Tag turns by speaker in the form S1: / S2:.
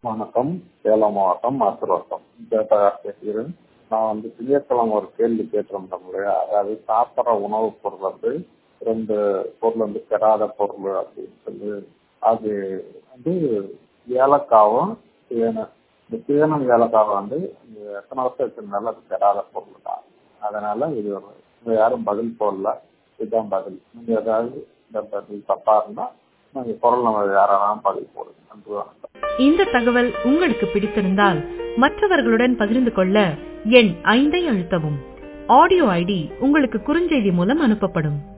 S1: வணக்கம் சேலம் மாவட்டம் ஆசீர்வாதம் ஜெயபிரகாஷ் பேசுகிறேன் நான் வந்து திங்கட்கிழமை ஒரு கேள்வி கேட்டிருந்தோம் இல்லையா அதாவது சாப்பிட்ற உணவுப் பொருள் வந்து ரெண்டு பொருள் வந்து கெடாத பொருள் அப்படின்னு சொல்லி அது வந்து ஏலக்காவும் தேனும் இந்த தேனும் ஏலக்காவும் வந்து எத்தனை வருஷம் வச்சிருந்தாலும் அது கெடாத பொருள் தான் அதனால இது ஒரு இங்க யாரும் பதில் போடல இதுதான் பதில் நீங்க ஏதாவது இந்த பதில் தப்பா இருந்தா நீங்க குரல் நம்ம யாராலும் பதில் போடுங்க நன்றி வணக்கம்
S2: இந்த தகவல் உங்களுக்கு பிடித்திருந்தால் மற்றவர்களுடன் பகிர்ந்து கொள்ள எண் ஐந்தை அழுத்தவும் ஆடியோ ஐடி உங்களுக்கு குறுஞ்செய்தி மூலம் அனுப்பப்படும்